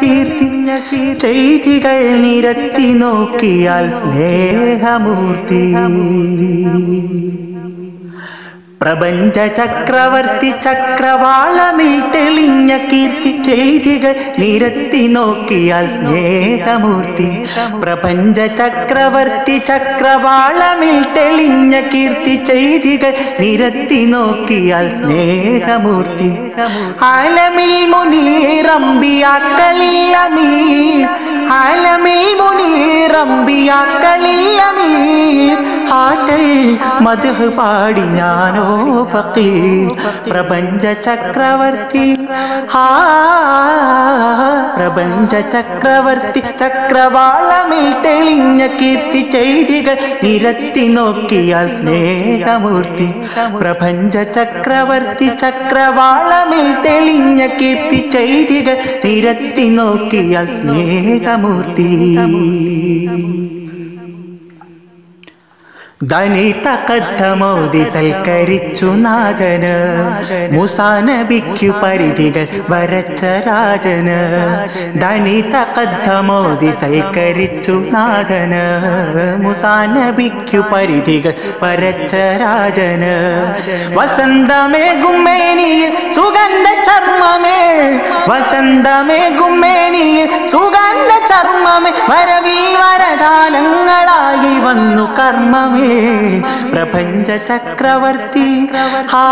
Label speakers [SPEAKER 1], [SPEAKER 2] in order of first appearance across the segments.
[SPEAKER 1] കീർത്തി ചെയ്തികൾ നിരത്തി നോക്കിയാൽ സ്നേഹമൂർത്തി പ്രപഞ്ച ചക്രവർത്തി ചക്രവാളമിൽ തെളിഞ്ഞ കീർത്തി ചെയ്തികൾ നിരത്തി നോക്കിയാൽ സ്നേഹമൂർത്തി പ്രപഞ്ച ചക്രവർത്തി ചക്രവാളമിൽ തെളിഞ്ഞ കീർത്തി ചെയ്തികൾ നിരത്തി നോക്കിയാൽ സ്നേഹമൂർത്തി ആലമിൽ മുനീറമ്പിയാക്കളിൽ അമീർ ആലമിൽ മുനീറമ്പിയാക്കളിൽ അമീർ ആറ്റൽ മധു പാടി ഞാനോ ഫക്കീർ പ്രപഞ്ച ചക്രവർത്തി ഹാ പ്രപഞ്ച ചക്രവർത്തി ചക്രവാളമിൽ തെളിഞ്ഞ കീർത്തി ചെയ്തികൾ നിരത്തി നോക്കിയാൽ സ്നേഹമൂർത്തി പ്രപഞ്ച ചക്രവർത്തി ചക്രവാളമിൽ തെളിഞ്ഞ കീർത്തി ചെയ്തികൾ നിരത്തി നോക്കിയാൽ സ്നേഹമൂർത്തി ധനിത കഥമോദി സൽക്കരിച്ചു നാഥന് മുസാനബിക്കു പരിധികൾ വരച്ച രാജന് ധനിത കഥമോദി സൽക്കരിച്ചു നാഥന് മുസാനബിക്കു പരിധികൾ വരച്ച രാജന് വസന്തമേ ഗുമ്മേനിയിൽ സുഗന്ധ ചർമ്മമേ വസന്തമേ ഗുമ്മേനിയിൽ സുഗന്ധ ചർമ്മമേ വരവിൽ വരദാനങ്ങളായി വന്നു കർമ്മമേ പ്രപഞ്ച ചക്രവർത്തി ഹാ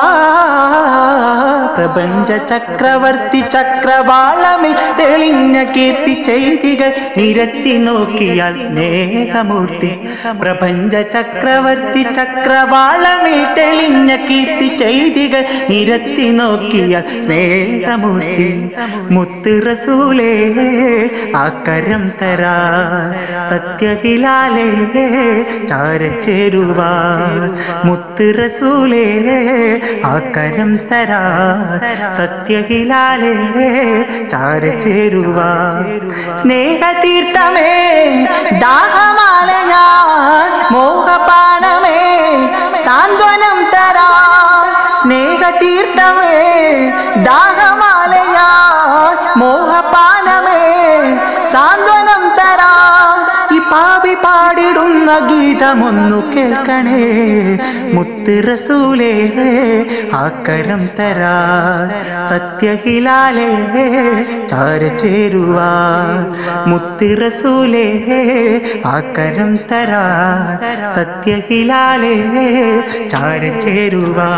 [SPEAKER 1] പ്രപഞ്ച ചക്രവർത്തി ചക്രവാളമിൽ തെളിഞ്ഞ കീർത്തി ചെയ്തികൾ നിരത്തി നോക്കിയാൽ സ്നേഹമൂർത്തി പ്രപഞ്ച ചക്രവർത്തി ചക്രവാളമിൽ തെളിഞ്ഞ കീർത്തി ചെയ്തികൾ നിരത്തി നോക്കിയാൽ സ്നേഹമൂർത്തി മുത്ത് റസൂലേ ആക്കരം തരാ സത്യഹിലാലേ ചാര ചേരുവാ മുത്ത് റസൂലേ ആക്കരം തരാ സത്യഹിലാലേ ചാര ചേരുവാ സ്നേഹതീർത്ഥമേ ദാഹമാല ഞാൻ മോഹപാനമേ സാന്ത്വനം തരാ സ്നേഹതീർത്ഥമേ ദാഹമാല ഞാൻ മോഹപാനമേ സാന്ത്വനം തരാ ഈ പാപി പാടിടുന്ന ഗീതമൊന്നു കേൾക്കണേ മുത്ത് റസൂലേ ആക്കരം തരാ സത്യഹിലാലേ ചാര ചേരുവാ മുത്ത് റസൂലേ ആക്കരം തരാ സത്യഹിലാലേ ചാര ചേരുവാ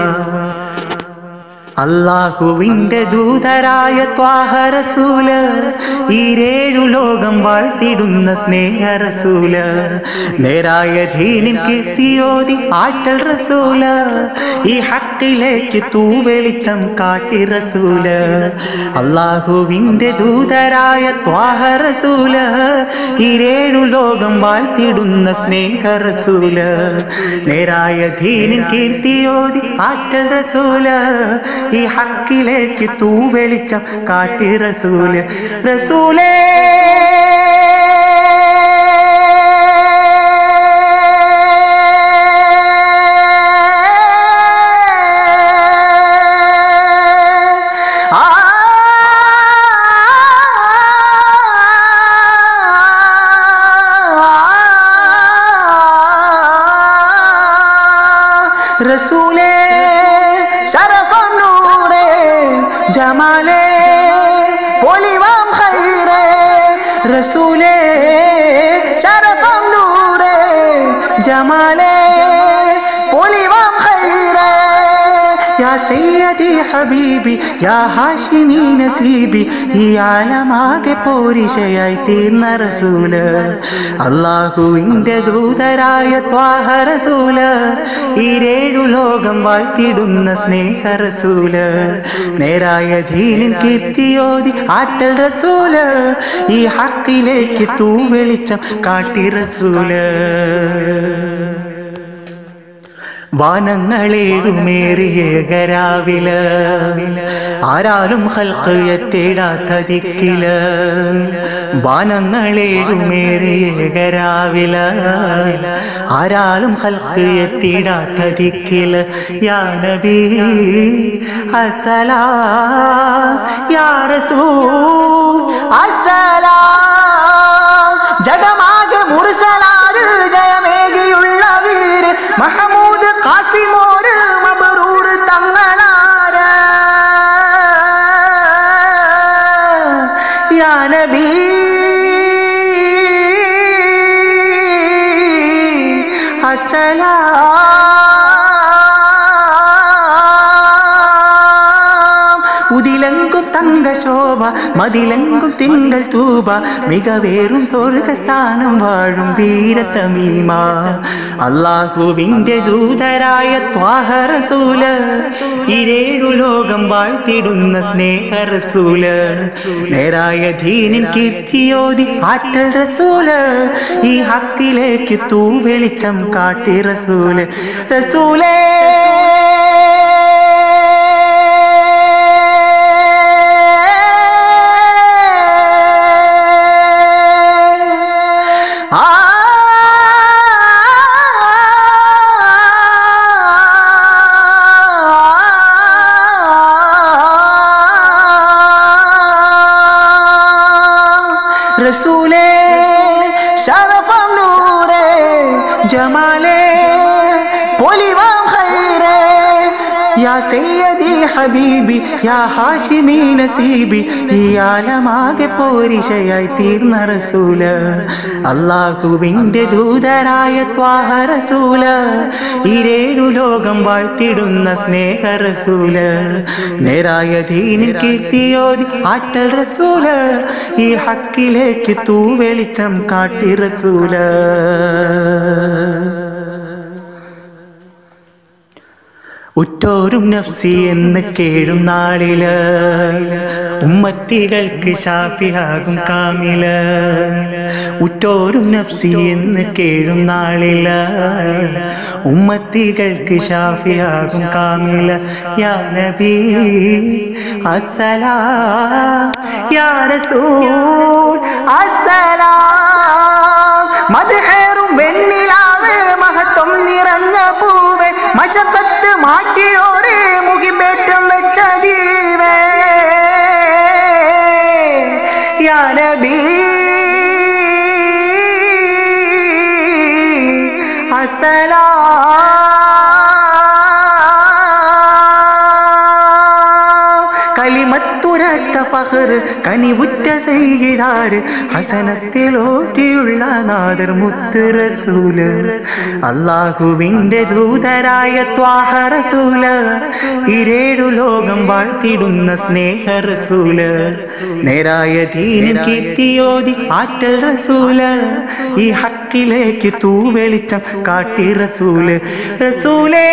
[SPEAKER 1] അള്ളാഹുവിന്റെ ദൂതരായ ത്വാഹറസൂല ഈരേഴു ലോകം വാഴ്ത്തിടുന്ന സ്നേഹറസൂല നേരായ ധീനിൻ കീർത്തിയോതി ആറ്റൽ റസൂല ഈ ഹക്കിലേക്ക് തൂവെളിച്ചം കാട്ടി റസൂല അള്ളാഹുവിന്റെ ദൂതരായ ത്വാഹറസൂല ഈരേഴു ലോകം വാഴ്ത്തിടുന്ന സ്നേഹറസൂല നേരായ ധീനിൻ കീർത്തിയോതി ആറ്റൽ റസൂല ഈ ഹക്കിലേക്ക് തൂ വെളിച്ചം കാട്ടി റസൂല് റസൂലേ ആ റസൂലേ ശരഫം നൂറേ ജമാലേ പൊലിവാം ഖൈറേ റസൂലേ ശരഫം നൂറേ ജമാലേ പൊലിവാം ഖൈറേ യാ സയ്യദി ഹബീബി യാ ഹാഷിമി നസീബി ഈ ആലമാകെ പോരിശയായി തീർന്ന റസൂല് അള്ളാഹുവിൻ്റെ ദൂതരായ ത്വാഹ റസൂല് ഈരേഴു ലോകം വാഴ്ത്തിടുന്ന സ്നേഹ റസൂല് നേരായ ധീനിൻ കീർത്തിയോതി ആറ്റൽ റസൂല് ഈ ഹക്കിലേക്ക് തൂ വെളിച്ചം കാട്ടി റസൂല് വാനങ്ങളേഴുമേറിയേകരാവില് ആരാലും ഹൽക്ക് എത്തിടാത്ത ദിക്കില് വാനങ്ങളേഴുമേറിയേകരാവില് ആരാലും ഹൽക്ക് എത്തിടാത്ത ദിക്കില് യാ നബി അസലാ യാ റസൂൽ അസ് മഹമൂദ് കാസിമോര് മബറൂർ തങ്ങളാര യാ നബി അസലാം ഉതിലെങ്കും തങ്ക ശോഭ മതിലെങ്കും തിങ്കൾ തൂപ മികവേറും സ്വർഗസ്ഥാനം വാഴും വീരത്തമീമ അള്ളാഹുവിന്റെ ദൂതരായ ത്വാഹറസൂല ഇരേഴു ലോകം വാഴ്ത്തിടുന്ന സ്നേഹറസൂല നേരായ ധീനിൻ കീർത്തിയോതി ആറ്റൽ റസൂല് ഈ ഹക്കിലേക്ക് തൂ വെളിച്ചം കാട്ടി റസൂല് റസൂലേ ആ റസൂലേ ശരഫം നൂറേ ജമാലേ പൊലിവാം ഖൈറേ യാ സയ്യദി ഹബീബി യാ ഹാഷിമി നസീബി ഈ ആലമാകെ പോരിശയായി തീർന്ന റസൂല അള്ളാഹുവിന്റെ ദൂതരായ ത്വാഹ റസൂല ഇരേഴു ലോകം വാഴ്ത്തിടുന്ന സ്നേഹ റസൂല നേരായ ദീനിൽ കീർത്തിയോതി ആറ്റൽ റസൂല ഈ ഹക്കിലേക്ക് തൂ വെളിച്ചം കാട്ടി റസൂല ഉറ്റോരും നഫ്സി എന്ന് കേഴും നാളില് ഉമ്മത്തികൾക്ക് ഷാഫിയാകും കാമില് ഉറ്റോരും നഫ്സി എന്ന് കേഴും നാളില് ഉമ്മത്തികൾക്ക് ഷാഫിയാകും കാമില് യാ നബി അസ്സലാ യാ റസൂൽ അസ്സലാം മദ്ഹേറും വെണ്ണിലാവ് മഹത്വം നിറഞ്ഞ പൂവേ മശക്കത്ത് മാറ്റിയോരേ മുഖിമേറ്റം വെച്ച ജീവേ യാ നബി അസലാം കലിമത്തുരത്ത ഫഹർ കനിവുറ്റ ചെയ്താര് ഹസനത്തിലോറ്റിയുള്ള നാദർ മുത്ത് റസൂല് അള്ളാഹുവിന്റെ ദൂതരായ ത്വാഹ റസൂല് ഇരേഴു ലോകം വാഴ്ത്തിടുന്ന സ്നേഹ റസൂല് നേരായ ദീനിൻ കീർത്തിയോതി ആറ്റൽ റസൂല് ഈ ഹക്കിലേക്ക് തൂ വെളിച്ചം കാട്ടി റസൂല് റസൂലേ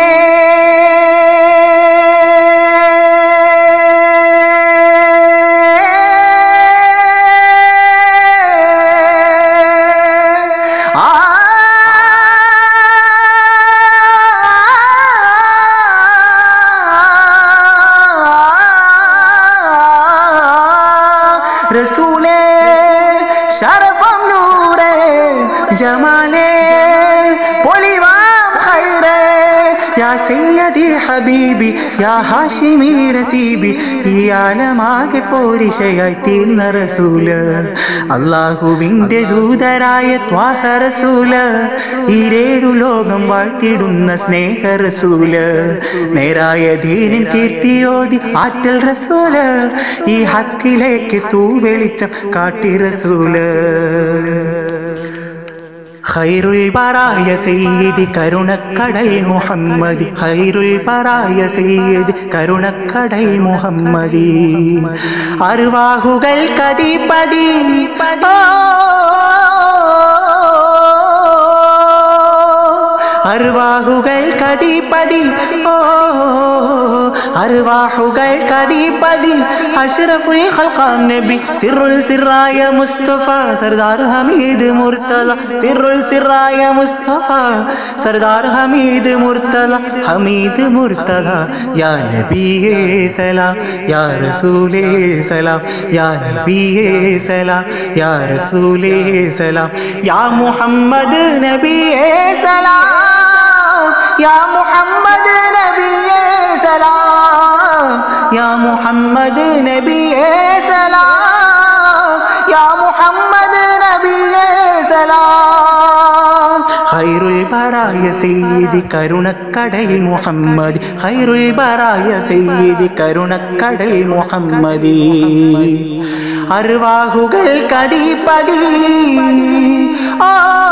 [SPEAKER 1] റസൂലേ ശരഫം നൂറേ ജമാലേ പൊലിവാം ഖൈറേ യാ സയ്യദി ഹബീബി യാ ഹാഷിമി റസീബി ഈ ആലമാകെ പോരിശയായി തീർന്ന റസൂല് അള്ളാഹുവിന്റെ ദൂതരായ ത്വാഹ റസൂല് ഈരേഴു ലോകം വാഴ്ത്തിടുന്ന സ്നേഹ റസൂല് നേരായ ധീരൻ കീർത്തിയോതി ആറ്റൽ റസൂല് ഈ ഹക്കിലേക്ക് തൂ വെളിച്ചം കാട്ടി റസൂല് ഖൈറുൽ ബറായ സയ്യിദി കരുണക്കടൽ മുഹമ്മദി ഖൈറുൽ ബറായ സയ്യിദി കരുണക്കടൽ മുഹമ്മദി അർവാഹുകൾ കതിപതി അർവാഹുകൾ കതിപതി ഓ അർവാഹുകൾ കതിപതി അഷ്റഫുൽ ഖൽഖാം നബി സിറുൽ സിറായ മുസ്തഫ സർദാർ ഹമീദ് മുർത്തല സിറുൽ സിറായ മുസ്തഫ സർദാർ ഹമീദ് മുർത്തല ഹമീദ് മുർത്തല യാ നബിയേ സലാം യാ റസൂലേ സലാം യാ നബിയേ സലാം യാ റസൂലേ സലാം യാ മുഹമ്മദ് നബിയേ സലാം യാ മുഹമ്മദ് നബിയേ സലാം യാ മുഹമ്മദ് നബിയേ സലാം യാ മുഹമ്മദ് നബിയേ സലാം ഖൈറുൽ ബറായ സയ്യിദി കരുണക്കടലിൽ മുഹമ്മദ് ഖൈറുൽ ബറായ സയ്യിദി കരുണക്കടലിൽ മുഹമ്മദി അറുവാഹുകൾ കതിപതി ഓ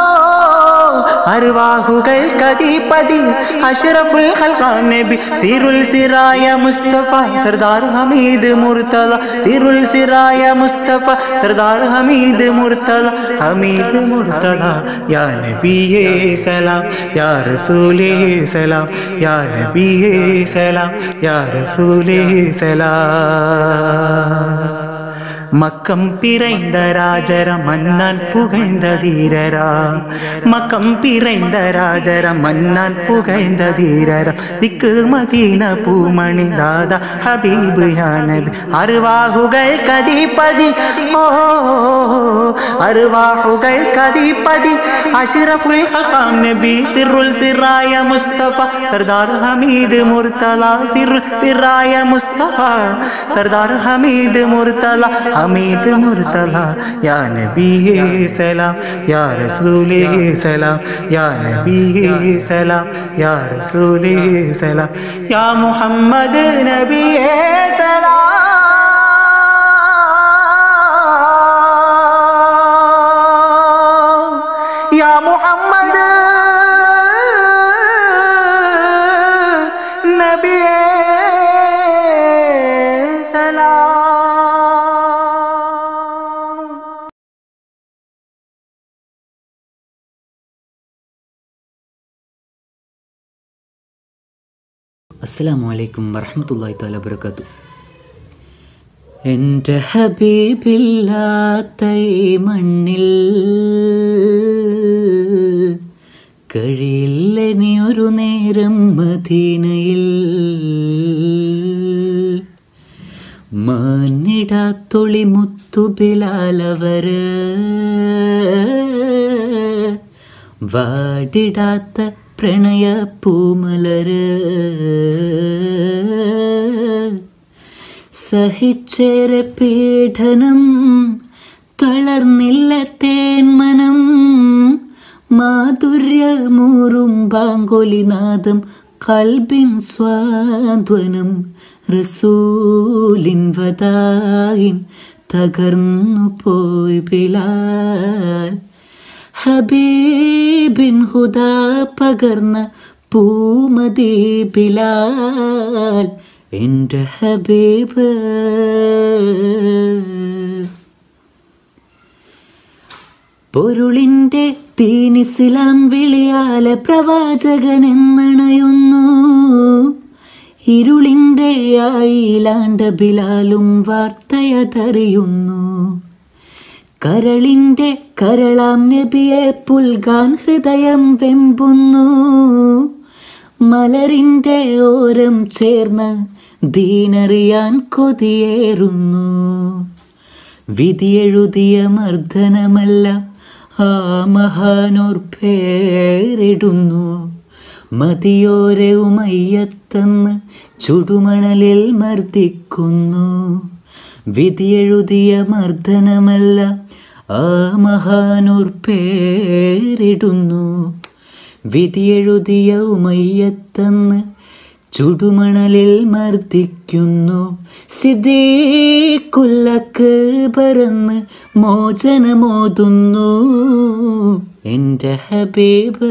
[SPEAKER 1] അറുവാഹുകൾ കതിപതി അഷ്റഫുൽ ഖൽഖാൻ നബി സിറുൽ സിറായ മുസ്തഫ സർദാർ ഹമീദ് മുർത്തല സിറുൽ സിറായ മുസ്തഫ സർദാർ ഹമീദ് മുർത്തല ഹമീദ് മുർത്തല യാ നബിയേ സലാം യാ റസൂലേ സലാം യാ നബിയേ സലാം യാ റസൂലേ സലാം മക്കം പിറൈந்த ராஜர மன்னான் புகழ்ந்த தீரரா மக்கம் பிறந்த ராஜர மன்னான் புகழ்ந்த தீரரா திக்கு மதீன பூமணி தாதா ஹபீபு யானபி அருவாகுகள் கதிபதி ஓ அருவாகுகள் கதிபதி அஷ்ரஃபுல் ஹகாம் நபி சிறுல் சிராய முஸ்தபா சர்தார் ஹமீது முர்தலா சிறு சிராய முஸ்தபா சர்தார் ஹமீது முர்தலா ഹമീദ് മുർത്തല യാ നബിയേ സലാം യാ റസൂലേ സലാം യാ നബിയേ സലാം യാ റസൂലേ സലാം യാ മുഹമ്മദ് നബിയേ സലാം യാ മുഹമ്മദ് നബിയേ സലാം
[SPEAKER 2] അസ്സലാമു അലൈക്കും വറഹ്മത്തുള്ളാഹി തആല വബറകാത്തു എൻ്റെ ഹബീബില്ലാത്ത ഈ മണ്ണിൽ കഴിയില്ല ഇനി ഒരു നേരം മദീനയിൽ മാനിടാത്തൊളി മുത്തുബിലാലവര് വാടിടാത്ത പ്രണയ പൂമലര് സഹിച്ചേറെ പീഡനം തളർന്നില്ല തേന്മനം മാധുര്യമൂറും ബാങ്കൊലിനാദം കൽബിൻ സ്വാധ്വനം റസൂലിൻ വദായിൻ തകർന്നു പോയി ബിലാൽ ഹബീബിൻ ഹുദാ പകർന്ന പൂമതി ബിലാൽ എൻ്റെ ഹബീബ് പൊരുളിൻ്റെ തീനിസ്ലാം വിളിയാലെ പ്രവാചകൻ എന്നണയുന്നു ഇരുളിൻ്റെ ആയിലാണ്ട ബിലാലും വാർത്തയതറിയുന്നു കരളിൻ്റെ കരളാം നബിയെ പുൽകാൻ ഹൃദയം വെമ്പുന്നു മലരിൻ്റെ ഓരം ചേർന്ന് ദീനറിയാൻ കൊതിയേറുന്നു വിധിയെഴുതിയ മർദ്ദനമല്ല ആ മഹാനോർ പേരിടുന്നു മതിയോരെ ഉമയ്യത്തെന്ന് ചുടുമണലിൽ മർദ്ദിക്കുന്നു വിധിയെഴുതിയ മർദ്ദനമല്ല ആ മഹാനൂർ പേരിടുന്നു വിധിയെഴുതിയ ഉമയ്യത്തെന്ന് ചുടുമണലിൽ മർദ്ദിക്കുന്നു സിദ്ധേക്കുല്ലക്ക് പറന്ന് മോചനമോതുന്നു എൻ്റെ ഹബീബ്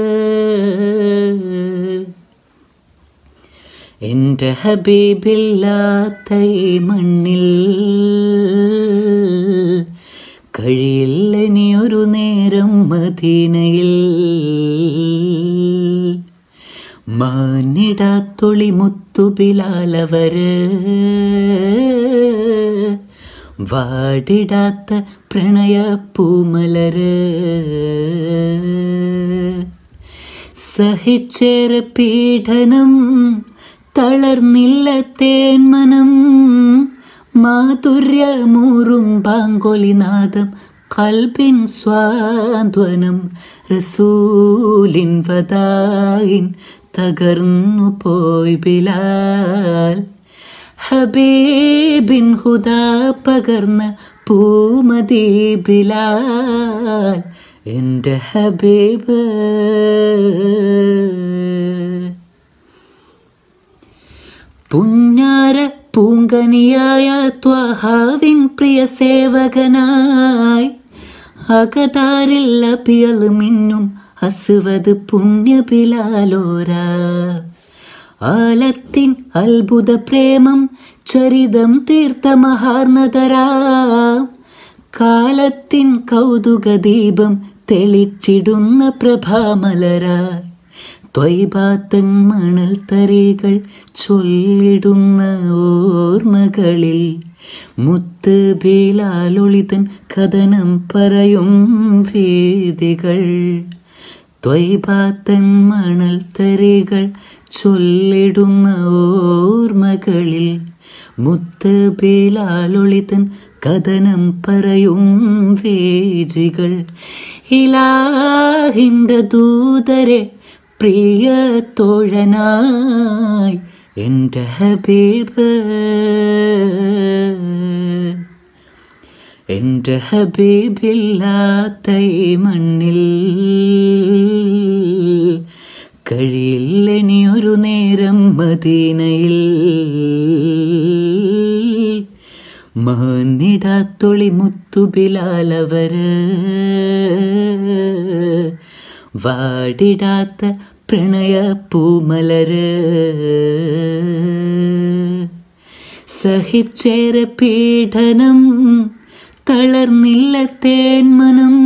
[SPEAKER 2] എൻ്റെ ഹബീബില്ലാത്ത ഈ മണ്ണിൽ കഴിയില്ല ഇനി ഒരു നേരം മദീനയിൽ മാനിടാത്തൊളി മുത്തുബിലാലവര് വാടിടാത്ത പ്രണയ പൂമലര് സഹിച്ചേറെ പീഡനം തളർന്നില്ല തേന്മനം മാധുര്യമൂറും ബാങ്കൊലിനാദം കൽബിൻ സ്വാധ്വനം റസൂലിൻ വദായിൻ തകർന്നു പോയി ബിലാൽ ഹബീബിൻ ഹുദാ പകർന്ന പൂമതി ബിലാൽ എൻ്റെ ഹബീബ് പുഞ്ഞാര പൂങ്കനിയായ ത്വഹാവിൻ പ്രിയ സേവകനായി അകതാരിൽ അപിയല് മിന്നും അസുവത് പുണ്യപിലാലോര ആലത്തിൻ അത്ഭുത പ്രേമം ചരിതം തീർത്ത മഹാർണതരാ കാലത്തിൻ കൗതുക ദീപം തെളിച്ചിടുന്ന പ്രഭാമലരായി ത്വൈപാത്തൻ മണൽ തരികൾ ചൊല്ലിടുന്ന ഓർമ്മകളിൽ മുത്ത് ബീലാലൊളിതൻ കഥനം പറയും വേദികൾ ത്വൈപാത്തൻ മണൽ തരികൾ ചൊല്ലിടുന്ന ഓർമ്മകളിൽ മുത്ത് ബീലാലൊളിതൻ കഥനം പറയും വേജികൾ ഇലാഹിൻ്റെ ദൂതരെ പ്രിയ തോഴനായി എൻ്റെ ഹബീബ് എൻ്റെ ഹബീബില്ലാത്ത ഈ മണ്ണിൽ കഴിയില്ലെനിയൊരു നേരം മദീനയിൽ മാനിടാത്തൊളി മുത്തുബിലാലവര് വാടിടാത്ത പ്രണയ പൂമലര് സഹിച്ചേറെ പീഡനം തളർന്നില്ല തേന്മനം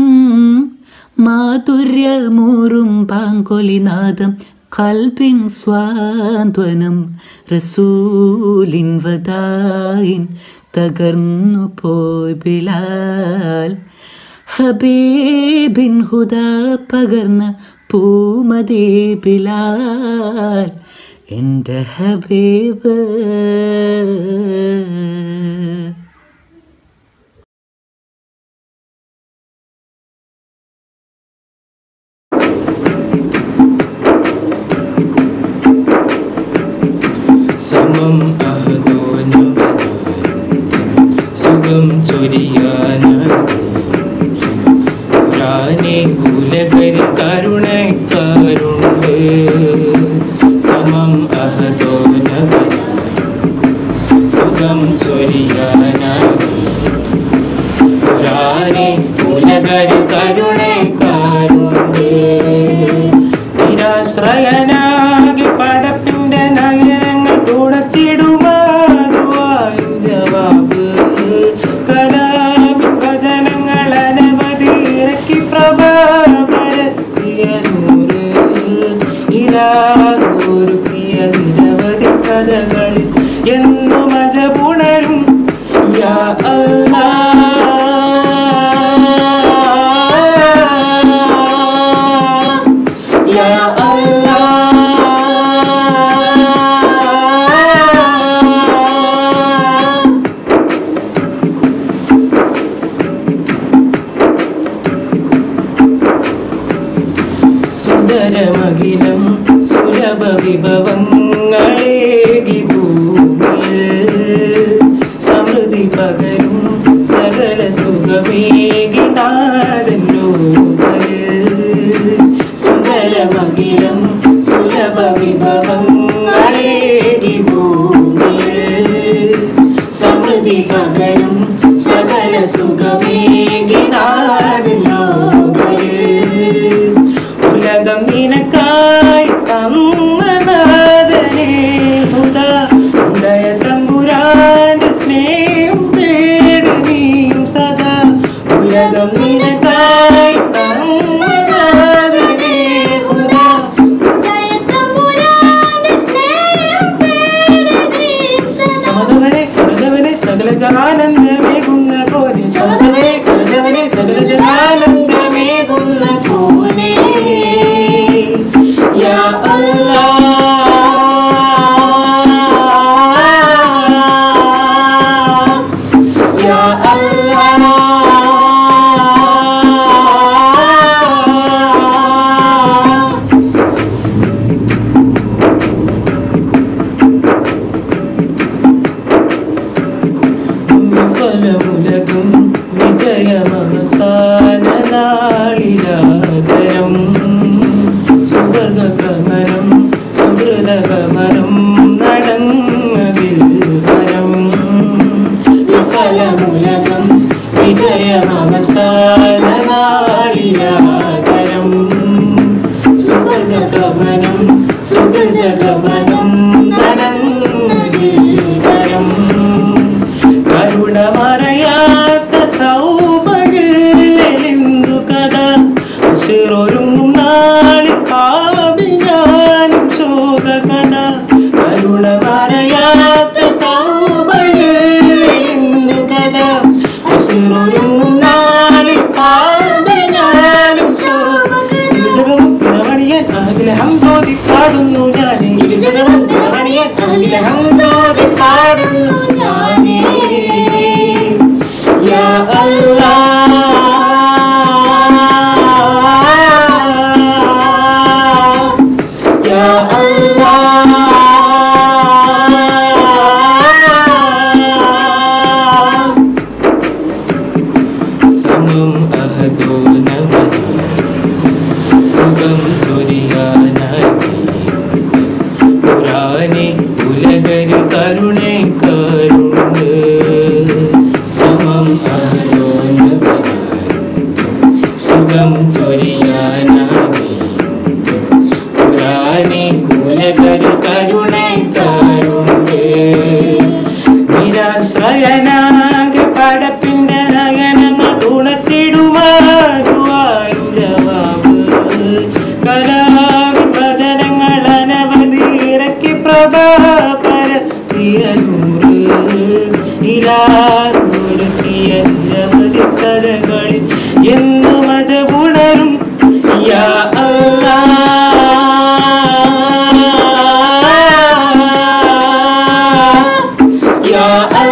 [SPEAKER 2] മാധുര്യമൂറും പാങ്കൊലിനാദം കൽബിൻ സ്വാന്തനം റസൂലിൻ വദായിൻ തകർന്നു പോയി ബിലാൽ ഹബീബിൻ ഹുദ പകർന്ന പൂമതി ബിലാൽ എൻ്റെ ഹബീബ്
[SPEAKER 3] സമം അഹദോനവതാരം സുഖം ചൊരിയാനായി റാനെ കുലകരി കരുണക്കാരുണ്ട് സമം അഹദോനവതാരം സുഖം ചൊരിയാനായി റാനെ കുലകരി കരുണക്കാരുണ്ട് നിരാശ്രയനാകി പടപ്പിന്റെ നഗരങ്ങൾ തുടച്ചിടുമാതുവായും ജവാബ് കലാമിൻ വചനങ്ങൾ അനവധി ഇറക്കി പ്രഭാപരത്തിയ നൂറ് ഇരാഹോരുക്കിയ നിരവധി കഥകളിൽ എന്നും അജപുണരും യാ അല്ലാ യാ അല്ലാ സുന്ദരമകിലം സുലഭ വിഭവങ്ങളേകി ഭൂമിയിൽ സമൃദ്ധി പകരും സകല സുഖമേകി നാദൻ ലോകയിൽ സുന്ദരമകിലം സുലഭ വിഭവങ്ങളേകി ഭൂമിയിൽ സമൃദ്ധി പകരും സകല സുഖമേകി നാദൻ ലോകയിൽ ഉലകം നിനക്കായി തന്നനാഥനേ ഹുദ ഉദയ തമ്പുരാന്റെ സ്നേഹം തേടി നീയും സദാ ഉലകം നിനക്കായി തന്നനാഥനേ ഹുദ സമതവനെ കരുതവനെ സകല ജനാനന്ദമേകുന്ന കോരി സമതവനെ കരുതവനെ സകല ജനാനന്ദമേകുന്ന കോനെ യാ അല്ലാ യാ അല്ലാ ഫലമുലകും വിജയമവസാന നാളിലാ ഉലകം വിജയമവസാനനാളിരാകരം സുഗതഗമനം സുഗതഗമനം നടന്നതിൽകരം കരുണമറയാത്ത തൗബകളിലെന്തു കഥ ഉസിറൊരുങ്ങും നാളിൽ പാപി ഞാനും ശോക കഥ കരുണമറയാത്ത തൗബകളിലെന്തു കഥ ഉസിറൊരുങ്ങും നാളിൽ പാപി ഞാനും ശോക ഇരുജകവും പിറവണിയൻ അതിലെ ഹംബോധി പാടുന്നു ഞാൻ ഇരുജകവും പിറവണിയൻ അതിലെ ഹംബോധി പാടുന്നു ഞാനേ യാ അല്ലാഹ് യാ അല്ലാഹ് സമം അഹദോ നമതി സുഖം ചൊരിയാനായി പുരാനെ ഉലകരിൽ കരുണേ കരുണ്ട് സമം അഹദോ നമതി സുഖം ചൊരിയാനായി പുരാനെ ഉലകരിൽ കരുണേ കരുണ്ട് നിരാശ്രയനാകെ പടപ്പിന്റെ നയനങ്ങൾ തുണച്ചിടുമാറുവായും ജവാബ് കലാവിൻ വചനങ്ങൾ അനവധി ഇറക്കി പ്രഭാപര തിയനൂറ് ഇലാറുത്തിയ നിരവധി കഥകളിൽ എന്നു മജപുണരും യാ അല്ലാഹ് യാ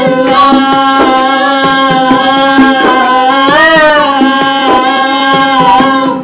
[SPEAKER 3] അല്ലാഹ്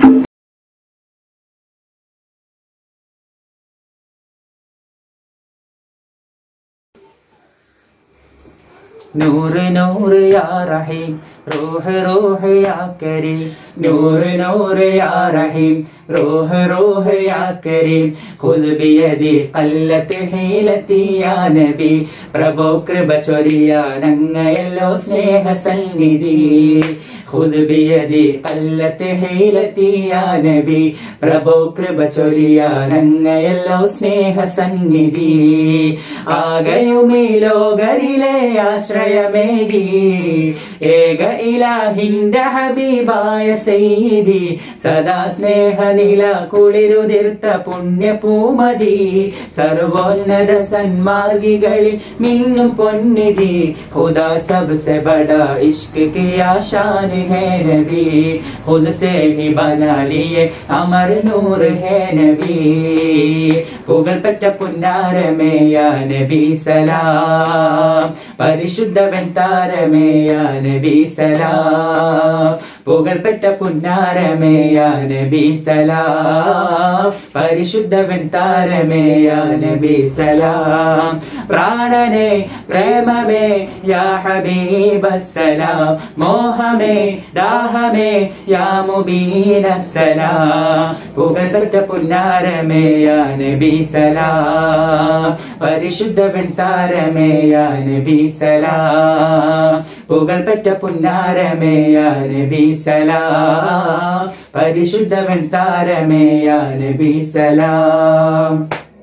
[SPEAKER 2] نور نور يا رحيم روح روح يا كريم نور نور يا رحيم روح روح يا كريم خذ بيدي قلت حيلتي يا നബി പ്രഭോ കൃപ ചൊരിയാനങ്ങയല്ലോ സ്നേഹ സന്നിധി خذ بيدي قلت حيلتي يا നബി പ്രഭോ കൃപ ചൊരിയാനങ്ങയല്ലോ സ്നേഹ സന്നിധി ആകയും ഈ ലോകരിലെ ആശ്രയമേകി ഏക ഇലാഹിന്റെ ഹബീബായ സെയ്തി സദാ സ്നേഹനില കുളിരുതിർത്ത പുണ്യപൂമതി സർവോന്നത സന്മാർഗികളിൽ മിന്നും പൊന്നിധി खुदा सबसे बड़ा इश्क की आशान है नबी खुद से ही बना लिए अमर नूर है नबी പുകൾപ്പെട്ട പുന്നാരമേ യാ നബി സലാം പരിശുദ്ധവൻ താരമേ യാ നബി സലാം പുകൾപ്പെട്ട പുന്നാരമേ യാ നബി സലാം പരിശുദ്ധവൻ താരമേ യാ നബി സലാം പ്രാണനെ പ്രേമമേ യാ ഹബീബസ്സലാം മോഹമേ ദാഹമേ യാ മുബീനസ്സലാം പുകൾപ്പെട്ട പുന്നാരമേ യാ നബി സലാം പരിശുദ്ധവൻ താരമേ യാ നബി സലാം പുകൾപ്പെട്ട പുന്നാരമേ യാ നബി സലാം പരിശുദ്ധവൻ താരമേ യാ നബി സലാം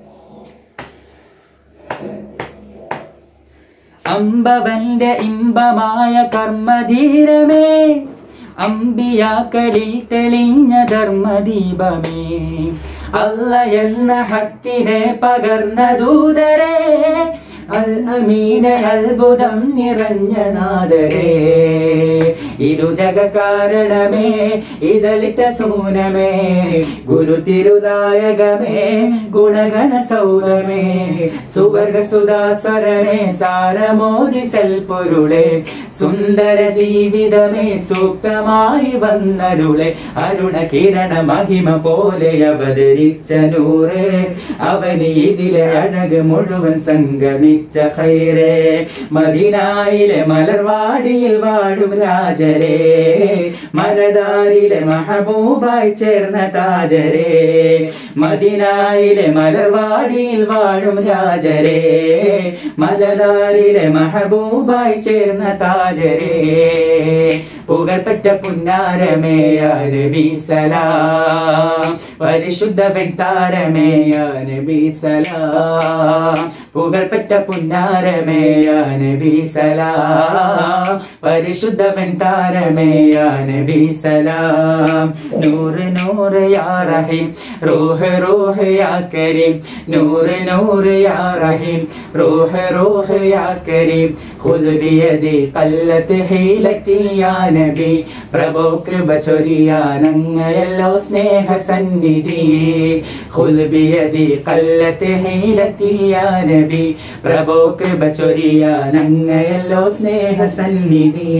[SPEAKER 2] അമ്പവന്റെ ഇമ്പമായ കർമ്മധീരമേ അമ്പിയാക്കളിൽ തെളിഞ്ഞ ധർമ്മദീപമേ അല്ല എന്ന ഹക്കിനെ പകർന്ന ദൂതരേ അൽ അമീന അത്ഭുതം നിറഞ്ഞ നാദരേ ഇരുജഗ കാരണമേ ഇതളിട്ട സൂനമേ ഗുരു തിരുദായകമേ ഗുണഗണ സൗരമേ സുവർഗ സുധാസ്വരമേ സാരമോദി സൽപൊരുളെ സുന്ദര ജീവിതമേ സൂക്തമായി വന്നരുളെ അരുണ കിരണ മഹിമ പോലെ അവതരിച്ച നൂറേ അവന് ഇതിലെ അഴക് മുഴുവൻ സംഗമിച്ച ഹൈറേ മദിനായിലെ മലർവാടിയിൽ വാഴും രാജരേ മലദാരിലെ മഹബൂബായി ചേർന്ന താജരേ മദിനായിലെ മലർവാടിയിൽ വാഴും രാജരേ മലദാരിലെ മഹബൂബായി ചേർന്ന താജരേ താജരേ പുകൾപ്പെട്ട പുന്നാരമേ യാ നബി സലാം പരിശുദ്ധ വെട്ടാരമേ യാ നബി സലാം പുകൾപ്പെട്ട പുന്നാരമേ യാ നബി സലാം പരിശുദ്ധ വെട്ടാരമേ യാ നബി സലാം നൂറ് നൂറ് യാ റഹീം റൂഹ് റൂഹ് യാ കരീം നൂറ് നൂറ് യാ റഹീം റൂഹ് റൂഹ് യാ കരീം ഖുദ് ബിയദി ഖല്ലത്ത് ഹീലത്തി യാ നബി പ്രഭു കൃപ ചൊരിയാനങ്ങയല്ലോ സ്നേഹ സന്നിധി ഖുദ് ബിയദി ഖല്ലത്ത് ഹീലത്തി യാ നബി പ്രഭു കൃപ ചൊരിയാനങ്ങയല്ലോ സ്നേഹ സന്നിധി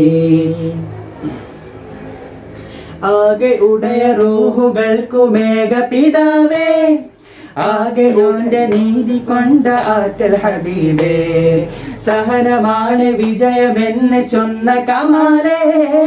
[SPEAKER 2] ആകെ ഉടയ റൂഹുകൾക്കു മേഘ പിതാവേ ആകെ ഉന്റെ നീതി കൊണ്ട ആറ്റൽ ഹബീബേ സഹനമാണ് വിജയമെന്ന് ചൊന്ന കമാലേ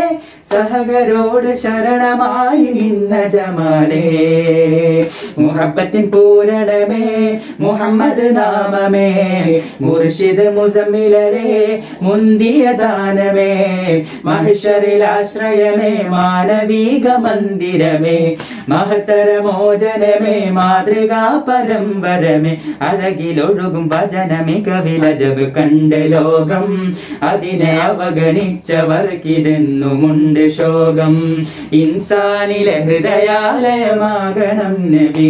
[SPEAKER 2] സഹകരോട് ശരണമായി നിന്ന ജമാലേ മുഹബത്തിൻ പൂരണമേ മുഹമ്മദ് നാമമേ മുർഷിദ് മുസമ്മിലരെ മുന്തിയ ദാനമേ മഹിഷറിൽ ആശ്രയമേ മാനവീക മന്ദിരമേ മഹത്തര മോചനമേ മാതൃകാ പരമ്പരമേ അരകിലൊഴുകും ഭജന മികവിലജബ് കണ്ട ലോകം അതിനെ അവഗണിച്ചവർക്കിതെന്നുമുണ്ട് ശോകം ഇൻസാനിലെ ഹൃദയാലയമാകണം നബി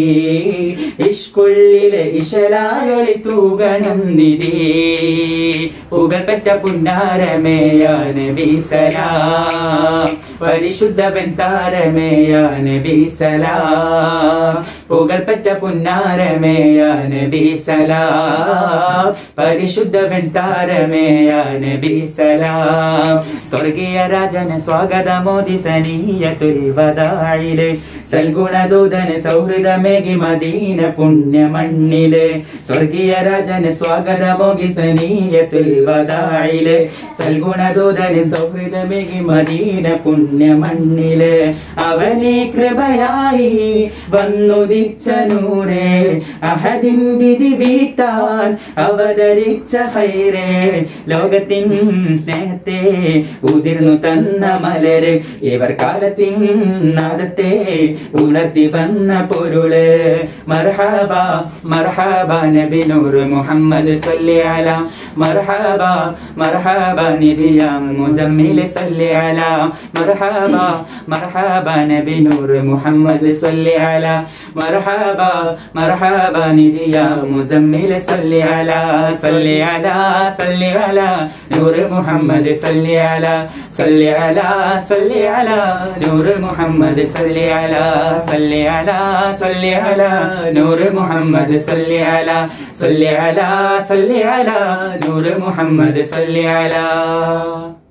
[SPEAKER 2] ഇഷ്കുള്ളിലെ ഇശലായൊളി തൂകണം നിധി പുകൾപ്പെട്ട പുന്നാരമേയാ നബി സലാം പരിശുദ്ധ ബന്താരമേയാ നബി സലാം പുകൾപ്പെട്ട പുന്നാരമേയാ നബി സലാം പരിശുദ്ധ ബന്താരമേയാ നബി സലാം സ്വർഗീയ രാജന സ്വാഗതമോദി സനീയത്തുൽ വദായിലെ സൽഗുണദൂതന് സൗഹൃദമേകി മദീന പുണ്യമണ്ണിലെ സ്വർഗീയ രാജന് സ്വാഗതമോകി സനീയത്തുൽ വദായിലെ സൽഗുണദൂതന് സൗഹൃദമേകി മദീന പുണ്യമണ്ണിലെ അവനെ കൃപയായി വന്നുദിച്ച നൂറേ അഹദിൻ വിധി വീട്ടാൻ അവതരിച്ച ഹൈറേ ലോകത്തിൻ സ്നേഹത്തെ ഉതിർന്നു തന്ന മലര് ഇവർ കാലത്തിൻ നാദത്തെ ഉണർത്തി വന്ന പൊരുള് മർഹബ മർഹബ നബി നൂർ മുഹമ്മദ് സല്ലി അല മർഹബ മർഹബ നബിയാം മുസമ്മിൽ സല്ലി അല മർഹബ മർഹബ നബി നൂർ മുഹമ്മദ് സല്ലി അല മർഹബ മർഹബ നബിയാം മുസമ്മിൽ സല്ലി അല സല്ലി അല സല്ലി അല നൂർ മുഹമ്മദ് സല്ലി അല സല്ലി അല സല്ലി അല നൂർ മുഹമ്മദ് സല്ലി അല സല്ലി അല സല്ലി അല നൂർ മുഹമ്മദ് സല്ലി അല സല്ലി അല സല്ലി അല നൂർ മുഹമ്മദ് സല്ലി അല